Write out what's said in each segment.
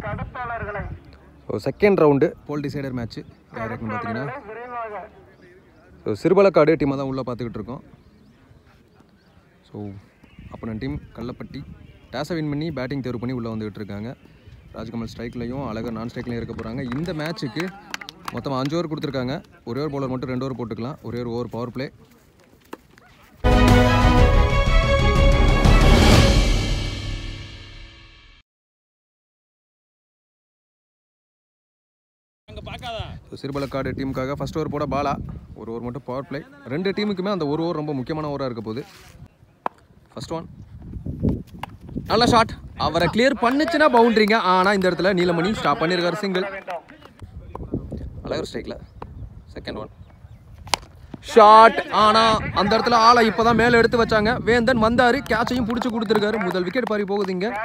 so second round ball decider match யார் இருக்குன்னு பார்த்தீங்கன்னா விரைவாக ஸோ சிறுபலக்காடு டீமை தான் உள்ளே பார்த்துக்கிட்டு இருக்கோம் ஸோ அப்போன டீம் கள்ளப்பட்டி டேஸை வின் பண்ணி பேட்டிங் தேர்வு பண்ணி உள்ளே வந்துகிட்டு இருக்காங்க ராஜ்கமல் ஸ்ட்ரைக்லையும் அழகர் நான் ஸ்ட்ரைக்லையும் இருக்க போகிறாங்க இந்த மேட்ச்சுக்கு மொத்தம் அஞ்சு ஓவர் கொடுத்துருக்காங்க ஒரே ஒரு பவுலர் மட்டும் ரெண்டு ஓவர் போட்டுக்கலாம் ஒரே ஒரு over power play so Sirupalakkadu டீமுக்காக ஃபர்ஸ்ட் ஓவர் போட பாலா ஒரு ஓவர் மட்டும் பவர் பிளே ரெண்டு டீமுக்குமே அந்த ஒரு ஓவர் ரொம்ப முக்கியமான ஓவராக இருக்க போகுது ஃபர்ஸ்ட் ஒன் நல்ல ஷாட் அவரை கிளியர் பண்ணுச்சுன்னா பவுண்டரிங்க ஆனால் இந்த இடத்துல நீலமணி ஸ்டாப் பண்ணியிருக்காரு சிங்கிள் அழகர் ஸ்ட்ரைக்கில் செகண்ட் ஒன் ஷாட் ஆனால் அந்த இடத்துல ஆளை இப்போ தான் மேலே எடுத்து வச்சாங்க வேந்தன் வந்தார் கேட்சையும் பிடிச்சி கொடுத்துருக்காரு முதல் விக்கெட் பாரி போகுது இங்கே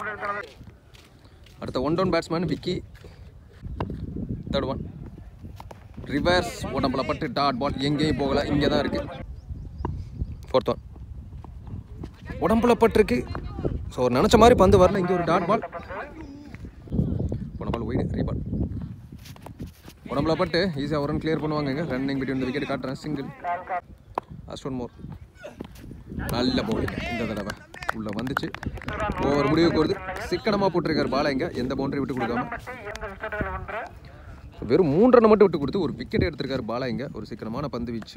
அடுத்த one down batsman Vicky third one reverse உடம்புல பட்டு டாட் பால் எங்கேயும் போகல இங்கே தான் இருக்கு ஃபோர்த் ஒன் உடம்புல பட்டிருக்கு ஸோ நினச்ச மாதிரி பந்து வரல இங்கே ஒரு டாட் பால் போன பால் ஒய்டு ரீபால் உடம்புல பட்டு ஈஸியாக ஒரு ரன் கிளியர் பண்ணுவாங்க இங்கே ரன்னிங் பிட்வீன் விக்கெட் காட்டுறேன் சிங்கிள் லாஸ்ட் ஒன் மோர் நல்ல பவுலிங் இந்த தடவை உள்ளே வந்துச்சு ஓவர் முடிவுக்கு வருது சிக்கனமாக போட்டிருக்காரு பாலை இங்கே எந்த பவுண்டரி விட்டு கொடுக்காம எந்த விக்கெட்டுகள் ஒன்று வெறும் மூன்று ரன் மட்டும் விட்டு கொடுத்து ஒரு விக்கெட் எடுத்திருக்காரு பாலா இங்க ஒரு சீக்கிரமான பந்து வீச்சு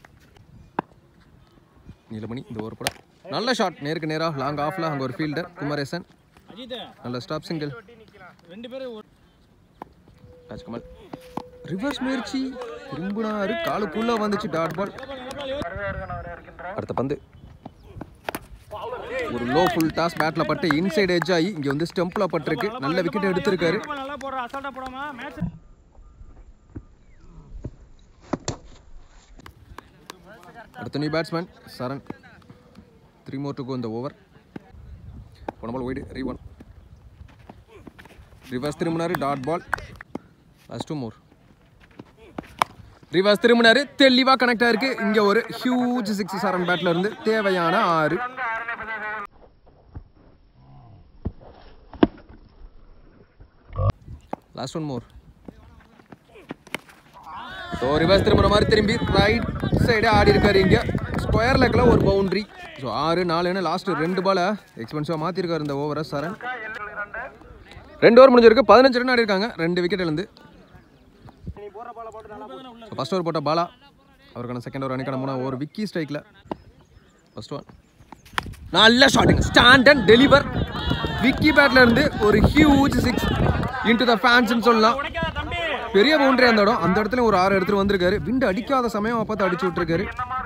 நீலமணி இந்த ஓவர் கூட நல்ல ஷாட் நேருக்கு நேராக லாங் ஆஃப்ல அங்கே ஒரு ஃபீல்டர் குமரேசன் நல்ல ஸ்டாப் சிங்கிள் ரெண்டு பேரும் ராஜ்கமல் ரிவர்ஸ் முயற்சி திரும்பினாரு காலுக்குள்ள வந்துச்சு டாட் பால் அடுத்த பந்து ஒரு லோ ஃபுல் டாஸ் பேட்ல பட்டு இன்சைடு எட்ஜ் ஆகி இங்க வந்து ஸ்டெம்ப்ல பட்டிருக்கு நல்ல விக்கெட் எடுத்திருக்காரு நல்லா போடுற அசால்ட்டா போடாம மேட்ச் அடுத்த new batsman Saran three more to go இந்த ஓவர் போன பால் ஒய்டு ரீ ஒன் ரிவர்ஸ் திரும்பினாரு dot ball last two more reverse திரும்பினாரு தெளிவாக கனெக்ட் ஆயிருக்கு இங்கே ஒரு ஹியூஜ் சிக்ஸ் சரண் பேட்ல இருந்து தேவையான ஆறு last one more so reverse திரும்புற மாதிரி திரும்பி ரைட் சைடே ஆடி இருக்காரு இங்கே ஸ்கொயர் லெக்கில் ஒரு பவுண்ட்ரி ஸோ ஆறு நாலுன்னு லாஸ்ட் ரெண்டு பாலை எக்ஸ்பென்சிவாக மாற்றிருக்காரு இந்த ஓவரை சரண் ரெண்டு ஓவர் முடிஞ்சிருக்கு பதினஞ்சு ரன் ஆடி இருக்காங்க ரெண்டு விக்கெட் இழந்து ஃபர்ஸ்ட் ஓவர் போட்ட பாலா அவருக்கான செகண்ட் ஓவர் அணிக்கான மூணாவது ஓவர் விக்கி ஸ்ட்ரைக்கில் ஃபர்ஸ்ட் ஒன் நல்ல ஷாட்டிங் ஸ்டாண்ட் அண்ட் டெலிவர் விக்கி பேட்ல இருந்து ஒரு ஹியூஜ் சிக்ஸ் இன்டு த ஃபேன்ஸ்னு சொல்லலாம் பெரிய பவுண்டரி அந்த இடம் அந்த இடத்துல ஒரு ஆறு எடுத்துட்டு வந்திருக்காரு விண்டு அடிக்காத சமயம் பார்த்து அடிச்சு விட்டுருக்காரு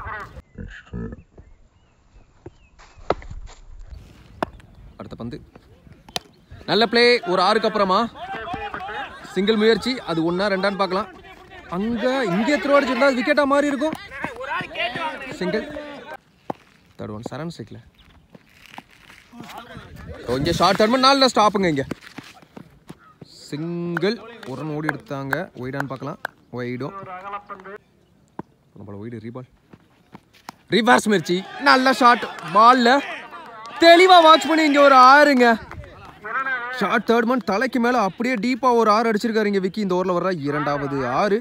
அடுத்த பந்து நல்ல ப்ளே ஒரு ஆறுக்கு அப்புறமா சிங்கிள் முயற்சி அது ஒன்றா ரெண்டான்னு பார்க்கலாம் அங்கே இங்கே த்ரோ அடிச்சிருந்தா விக்கெட்டாக மாறி இருக்கும் சிங்கிள் தேர்ட் ஒன் சரண் ஸ்ட்ரைக்கில் இங்கே ஷார்ட் டர்ம் நாலில் ஸ்டாப்புங்க இங்கே சிங்கிள் ஒரு ரன் ஓடி எடுத்தாங்க ஒய்டான்னு பார்க்கலாம் ஒய்டும் நம்மள ஒய்டு ரீபால் ரிவர்ஸ் முயற்சி நல்ல ஷாட் பால்ல தெளிவா வாட்ச் பண்ணி இங்க ஒரு ஆறுங்க ஷார்ட் தேர்ட் மந்த் தலைக்கு மேல அப்படியே டீப்பா ஒரு ஆறு அடிச்சிருக்காரு இங்க விக்கி இந்த ஓவர்ல வர்ற இரண்டாவது ஆறு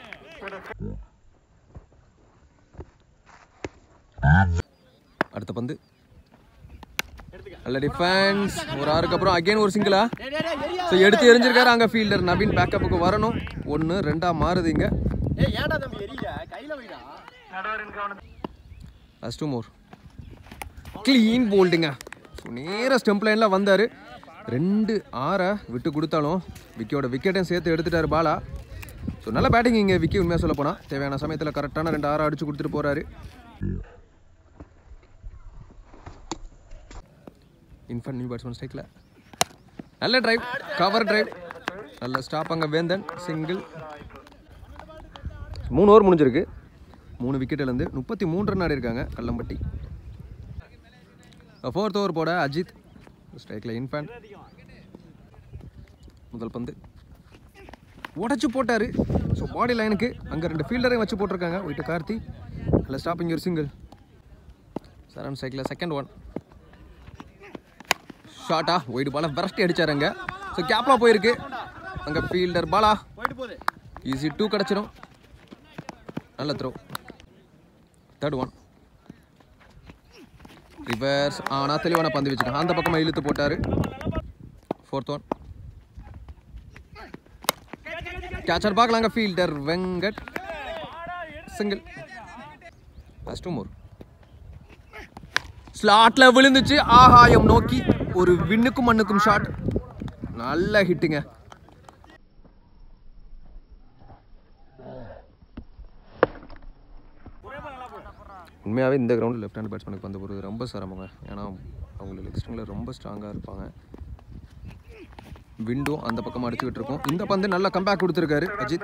அடுத்த பந்து நல்ல டிஃபென்ஸ் ஒரு ஆறுக்கு அப்புறம் அகைன் ஒரு சிங்கிளா ஸோ எடுத்து எரிஞ்சிருக்காரு அங்கே ஃபீல்டர் நவீன் பேக்கப்புக்கு வரணும் ஒன்று ரெண்டா மாறுது இங்கே லாஸ்ட் டூ மோர் க்ளீன் போல்டுங்க ஸோ நேராக ஸ்டெம்ப் லைனில் வந்தார் ரெண்டு ஆறை விட்டு கொடுத்தாலும் விக்கியோட விக்கெட்டையும் சேர்த்து எடுத்துட்டாரு பாலா ஸோ நல்ல பேட்டிங் இங்கே விக்கி உண்மையாக சொல்ல போனால் தேவையான சமயத்தில் கரெக்டான ரெண்டு ஆறை அடிச்சு கொடுத்துட்டு போகிறாரு இன்ஃபன் நியூ பேட்ஸ்மேன் ஸ்ட்ரைக்கில் நல்ல டிரைவ் கவர் டிரைவ் நல்ல ஸ்டாப் அங்கே வேந்தன் சிங்கிள் மூணு ஓவர் முடிஞ்சிருக்கு மூணு விக்கெட்டிலேருந்து முப்பத்தி மூன்று ரன் ஆடி இருக்காங்க கல்லம்பட்டி ஃபோர்த் ஓவர் போட அஜித் ஸ்ட்ரைக்கில் இன்ஃபேன் முதல் பந்து உடச்சி போட்டார் ஸோ பாடி லைனுக்கு அங்கே ரெண்டு ஃபீல்டரையும் வச்சு போட்டிருக்காங்க வீட்டு கார்த்தி நல்ல ஸ்டாப்பிங் ஒரு சிங்கிள் சரண் ஸ்ட்ரைக்கில் செகண்ட் ஒன் ஷார்ட்டா ஒயிட் பாலை விரட்டி அடிச்சாருங்க ஸோ ஸோ கேப்லாம் போயிருக்கு அங்கே ஃபீல்டர் பாலா போயிட்டு போகுது ஈஸி டூ கிடச்சிடும் நல்ல த்ரோ தேர்ட் ஒன் ரிவர்ஸ் ஆனால் தெளிவான பந்து வச்சுட்டான் அந்த பக்கமாக இழுத்து போட்டார் ஃபோர்த் ஒன் கேச்சர் பார்க்கலாங்க fielder Venkat single first more ஸ்லாட்ல விழுந்துச்சு ஆகாயம் நோக்கி ஒரு விண்ணுக்கும் மண்ணுக்கும் ஷாட் நல்ல ஹிட்டுங்க உண்மையாகவே இந்த கிரவுண்டில் லெஃப்ட் ஹேண்ட் பேட்ஸ்மேனுக்கு வந்து போகிறது ரொம்ப சிரமங்க ஏன்னா அவங்க லெக் ஸ்ட்ரிங்கில் ரொம்ப ஸ்ட்ராங்காக இருப்பாங்க விண்டோ அந்த பக்கமாக அடிச்சுக்கிட்டு இருக்கும் இந்த பந்து நல்ல கம்பேக் கொடுத்துருக்காரு அஜித்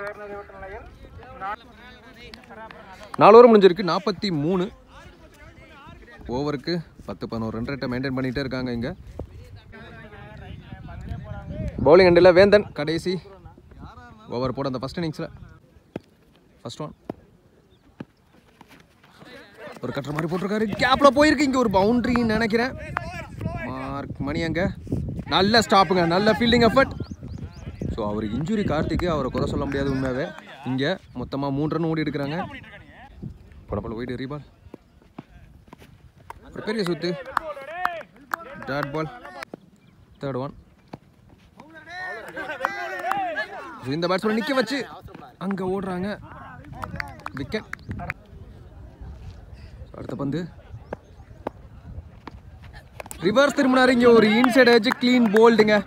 நாலு ஓவர் முடிஞ்சிருக்கு நாற்பத்தி மூணு ஓவருக்கு பத்து பதினோரு ரன் ரேட்டை மெயின்டைன் பண்ணிகிட்டே இருக்காங்க இங்கே பவுலிங் அண்டில் வேந்தன் கடைசி ஓவர் போட அந்த ஃபஸ்ட் இன்னிங்ஸில் ஃபஸ்ட் ஒன் ஒரு கட்டுற மாதிரி போட்டிருக்காரு கேப்ல போயிருக்கு இங்க ஒரு பவுண்டரின்னு நினைக்கிறேன் மார்க் மணி அங்க நல்ல ஸ்டாப்புங்க நல்ல ஃபீல்டிங் எஃபர்ட் ஸோ அவர் இன்ஜுரி கார்த்திக்கு அவரை குறை சொல்ல முடியாது உண்மையாவே இங்கே மொத்தமாக மூணு ரன் ஓடி எடுக்கிறாங்க படப்பல போயிட்டு ரீபால் ஒரு பெரிய சுத்து டாட் பால் தேர்ட் ஒன் இந்த பேட்ஸ்மேன் நிற்க வச்சு அங்கே ஓடுறாங்க விக்கெட் அடுத்த பந்து ரிவர்ஸ் திரும்பினாரு இங்க ஒரு இன்சைட் ஏஜ் க்ளீன் போல்டுங்க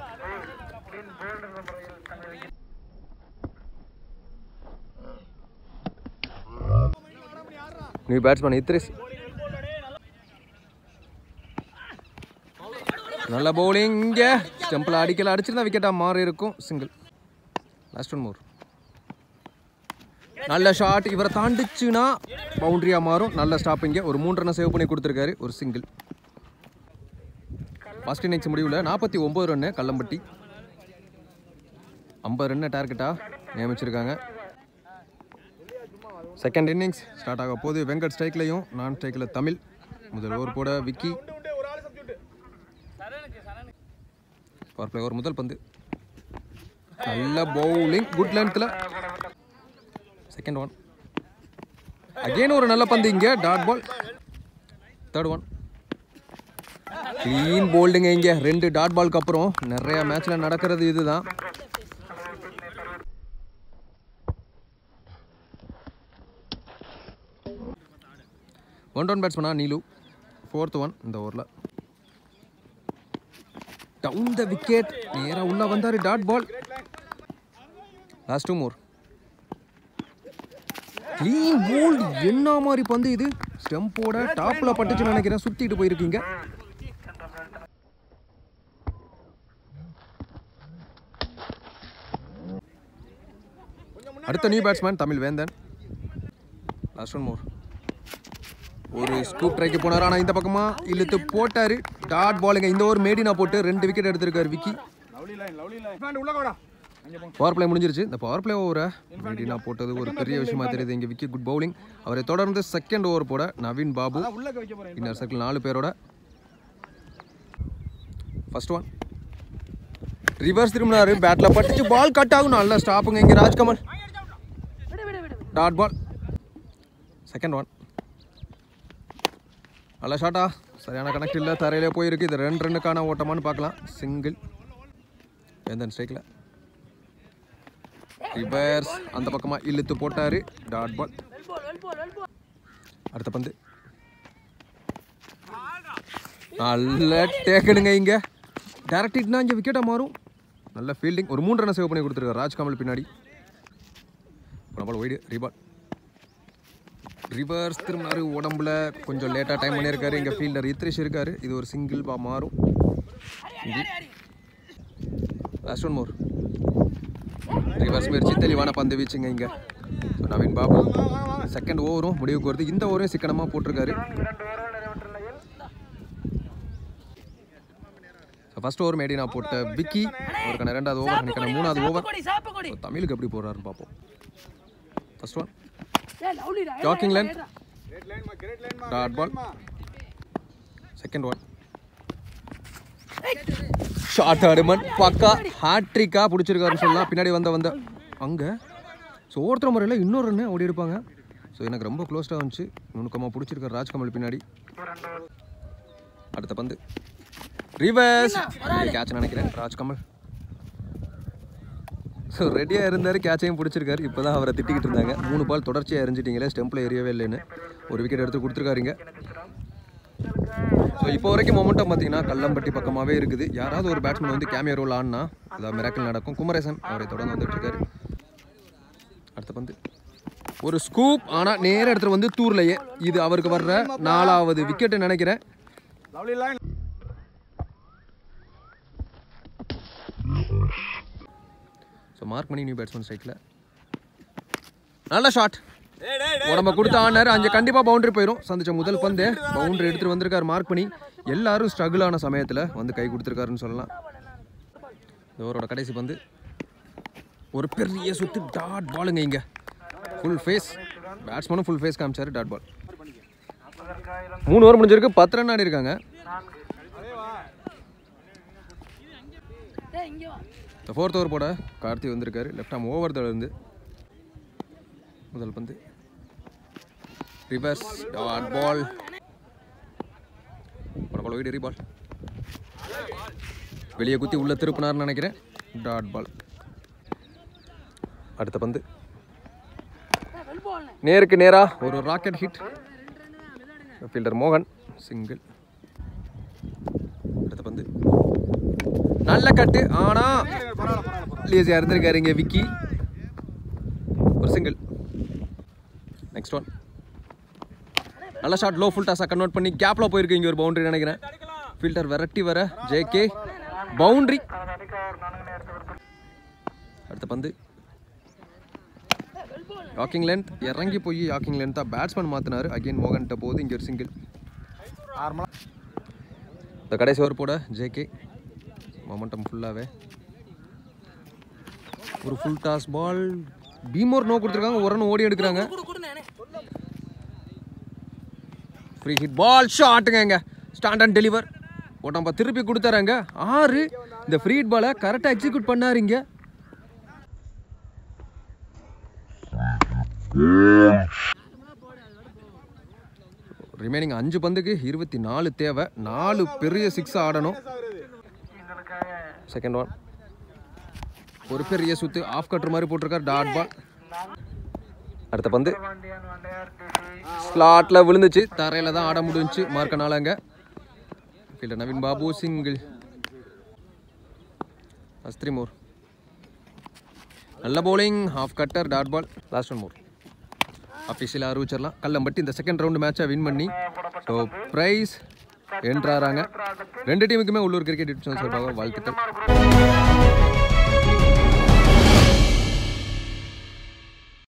நியூ பேட்ஸ்மேன் இத்ரிஸ் நல்ல பவுலிங் இங்க ஸ்டெம்பில் அடிக்கல அடிச்சிருந்தா விக்கெட்டா மாறி இருக்கும் சிங்கிள் லாஸ்ட் ஒன் மோர் நல்ல ஷாட் இவரை தாண்டிச்சுன்னா பவுண்டரியா மாறும் நல்ல ஸ்டாப்பிங்க ஒரு மூன்று ரன் சேவ் பண்ணி கொடுத்துருக்காரு ஒரு சிங்கிள் ஃபர்ஸ்ட் இன்னிங்ஸ் முடிவில் நாற்பத்தி ஒம்பது ரன்னு கல்லம்பட்டி ஐம்பது ரன்னு டார்கெட்டாக நியமிச்சிருக்காங்க செகண்ட் இன்னிங்ஸ் ஸ்டார்ட் ஆக போது வெங்கட் ஸ்ட்ரைக்லையும் நான் ஸ்ட்ரைக்கில் தமிழ் முதல் ஓவர் போட விக்கி பவர் பிளே ஒரு முதல் பந்து நல்ல பவுலிங் குட் லென்த்தில் செகண்ட் ஒன் அகைன் ஒரு நல்ல பந்து இங்கே dot ball third one clean போல்டுங்க இங்கே ரெண்டு டாட் பால்க்கு அப்புறம் நிறைய மேட்ச்சில் நடக்கிறது இதுதான் ஒன் டவுன் பேட்ஸ்மனா நீலு ஃபோர்த் ஒன் இந்த ஓவரில் டவுன் த விக்கெட் நேராக உள்ள வந்தார் dot ball last two more clean bowled என்ன மாதிரி பந்து இது ஸ்டெம்போட டாப்ல பட்டுச்சுன்னு நினைக்கிறேன் சுத்திட்டு போயிருக்கீங்க அடுத்த நியூ பேட்ஸ்மேன் தமிழ் வேந்தன் லாஸ்ட் ஒன் மோர் ஒரு ஸ்கூப் ட்ரைக்கு போனார் ஆனால் இந்த பக்கமா இழுத்து போட்டாரு டாட் பாலுங்க இந்த ஓவர் மேடினா போட்டு ரெண்டு விக்கெட் எடுத்திருக்காரு Vicky lovely line lovely line உள்ள வாடா அங்கே போங்க பவர் பிளே முடிஞ்சிருச்சு இந்த பவர் பிளே ஓவரை மேடினா போட்டது ஒரு பெரிய விஷயமா தெரியுது இங்கே விக்கி குட் பவுலிங் அவரை தொடர்ந்து செகண்ட் ஓவர் போட நவீன் பாபு அதான் உள்ள வைக்க போறேன் இன்னர் சர்க்கிள் நாலு பேரோட ஃபர்ஸ்ட் ஒன் ரிவர்ஸ் திரும்பினாரு பேட்ல பட்டுச்சு பால் கட் ஆகும் நல்ல ஸ்டாப்புங்க இங்கே Rajkamal dot ball second one நல்ல ஷாட்டா சரியான கனெக்ட் இல்லை தரையிலே போயிருக்கு இது ரெண்டு ரெண்டுக்கான ஓட்டமான்னு பார்க்கலாம் சிங்கிள் வேந்தன் ஸ்ட்ரைக்கில் ரிவர்ஸ் அந்த பக்கமாக இழுத்து போட்டாரு டாட் பால் அடுத்த பந்து நல்ல டேக்கனுங்க இங்க டேரக்ட் ஹிட்னா இங்கே விக்கெட்டாக மாறும் நல்ல ஃபீல்டிங் ஒரு மூணு ரன் சேவ் பண்ணி கொடுத்துருக்காரு ராஜ்கமல் பின்னாடி நம்மள ஒய்டு ரீபால் ரிவர்ஸ் திரும்பினாரு உடம்புல கொஞ்சம் லேட்டாக டைம் பண்ணியிருக்காரு இங்கே ஃபீல்டர் இத்ரிஷ் இருக்காரு இது ஒரு சிங்கிள் பா மாறும் லாஸ்ட் ஒன் மோர் ரிவர்ஸ் முயற்சி தெளிவான பந்து வீச்சுங்க இங்கே ஸோ நவீன் பாபு செகண்ட் ஓவரும் முடிவுக்கு வருது இந்த ஓவரையும் சிக்கனமாக போட்டிருக்காரு இரண்டு ஓவர்கள் நிறைவேற்ற நிலையில் ஸோ ஃபர்ஸ்ட் ஓவர் மேடினா போட்ட விக்கி அவருக்கான ரெண்டாவது ஓவர் நினைக்கிற மூணாவது ஓவர் So, தமிழுக்கு எப்படி போடுறாருன்னு பார்ப்போம் first one talking length great line மா கிரேட் லைன் மா dot ball second one short ஆடுமன் பக்கா ஹாட்ரிக்கா பிடிச்சிருக்காருன்னு சொல்லலாம் பின்னாடி வந்த வந்த அங்கே ஸோ ஒருத்தர் முறையில் இன்னொரு ரன்னு ஓடி இருப்பாங்க ஸோ எனக்கு ரொம்ப க்ளோஸ்டாக வந்துச்சு நுணுக்கமாக பிடிச்சிருக்காரு ராஜ்கமல் பின்னாடி அடுத்த பந்து ரிவர்ஸ் கேட்ச் நினைக்கிறேன் ராஜ்கமல் ஸோ ரெடியாக இருந்தார் கேட்சையும் பிடிச்சிருக்காரு இப்போ தான் அவரை திட்டிக்கிட்டு இருந்தாங்க மூணு பால் தொடர்ச்சியாக எரிஞ்சிட்டிங்களே ஸ்டெம்பில் எரியவே இல்லைன்னு ஒரு விக்கெட் எடுத்து கொடுத்துருக்காருங்க ஸோ இப்போ வரைக்கும் மொமெண்டம் பார்த்தீங்கன்னா கல்லம்பட்டி பக்கமாகவே இருக்குது யாராவது ஒரு பேட்ஸ்மேன் வந்து கேமியோ ரோல் ஆடினா அதாவது மிராக்கிள் நடக்கும் குமரேசன் அவரை தொடர்ந்து வந்துட்டு இருக்காரு அடுத்த பந்து ஒரு ஸ்கூப் ஆனால் நேர இடத்துல வந்து தூர்லையே இது அவருக்கு வர்ற நாலாவது விக்கெட்டு நினைக்கிறேன் லவ்லி லைன் ஸோ மார்க் பண்ணி நியூ பேட்ஸ்மேன் ஸ்ட்ரைக்கில் நல்ல ஷாட் உடம்ப கொடுத்த ஆனர் அங்கே கண்டிப்பாக பவுண்டரி போயிடும் சந்திச்ச முதல் பந்து பவுண்டரி எடுத்துட்டு வந்திருக்காரு மார்க் பண்ணி எல்லாரும் ஸ்ட்ரகிள் ஆன சமயத்தில் வந்து கை கொடுத்துருக்காருன்னு சொல்லலாம் இவரோட கடைசி பந்து ஒரு பெரிய சுத்து டாட் பாலுங்க இங்கே ஃபுல் ஃபேஸ் பேட்ஸ்மேனும் ஃபுல் ஃபேஸ் காமிச்சாரு டாட் பால் மூணு ஓவர் முடிஞ்சிருக்கு பத்து ரன் ஆடி இருக்காங்க இந்த ஃபோர்த் ஓவர் போட கார்த்தி வந்திருக்காரு லெஃப்ட் ஆம் ஓவர் இருந்து முதல் பந்து reverse dot ball ball wide ball வெளியே குத்தி உள்ள திருப்பினார்னு நினைக்கிறேன் டாட் பால் அடுத்த பந்து நேருக்கு நேரா ஒரு ராக்கெட் ஹிட் ஃபீல்டர் மோகன் சிங்கிள் அடுத்த பந்து நல்ல கட்டு ஆனா லேசியா இருந்திருக்காரு இங்க விக்கி ஒரு சிங்கிள் நெக்ஸ்ட் ஒன் நல்ல ஷாட் லோ ஃபுல் டாஸாக கன்வெர்ட் பண்ணி கேப்ல போயிருக்கு இங்க ஒரு பவுண்டரி நினைக்கிறேன் ஃபீல்டர் விரட்டி வர ஜேகே பவுண்டரி அடுத்த பந்து யாக்கிங் லென்த் இறங்கி போய் யாக்கிங் லென்த்தாக பேட்ஸ்மேன் மாற்றினாரு அகைன் மோகன்கிட்ட போகுது இங்கே ஒரு சிங்கிள் நார்மலா இந்த கடைசி ஓவர் போட ஜேகே மொமெண்டம் ஃபுல்லாகவே ஒரு ஃபுல் டாஸ் பால் பீமோர் நோ கொடுத்துருக்காங்க ஒரு ரன் ஓடி எடுக்கிறாங்க ஃப்ரீ ஹிட் பால் ஷாட்டுங்க இங்க ஸ்டாண்ட் அண்ட் டெலிவர் உடம்ப திருப்பி கொடுத்தாராங்க ஆறு இந்த ஃப்ரீ ஹிட் பாலை கரெக்டாக எக்ஸிக்யூட் பண்ணாரு இங்க ரிமைனிங் அஞ்சு பந்துக்கு இருபத்தி நாலு தேவை நாலு பெரிய சிக்ஸ் ஆடணும் செகண்ட் ஒன் ஒரு பெரிய சுத்து ஆஃப் கட்டுற மாதிரி போட்டிருக்கார் டாட் பால் அடுத்த பந்து ஸ்லாட்ல விழுந்துச்சு தரையில தான் ஆட முடிஞ்சுச்சு மார்க்கனாலங்க ஃபீல்டர் நவீன் பாபு சிங்கிள் அஸ்திரி மோர் நல்ல bowling half cutter dot ball last one more அஃபிஷியலாக அறிவிச்சிடலாம் கல்லம்பட்டி இந்த செகண்ட் ரவுண்டு மேட்சை வின் பண்ணி ஸோ ப்ரைஸ் என்ட்ராறாங்க ரெண்டு டீமுக்குமே உள்ளூர் கிரிக்கெட் டிவிஷன் சார்பாக வாழ்த்துக்கள்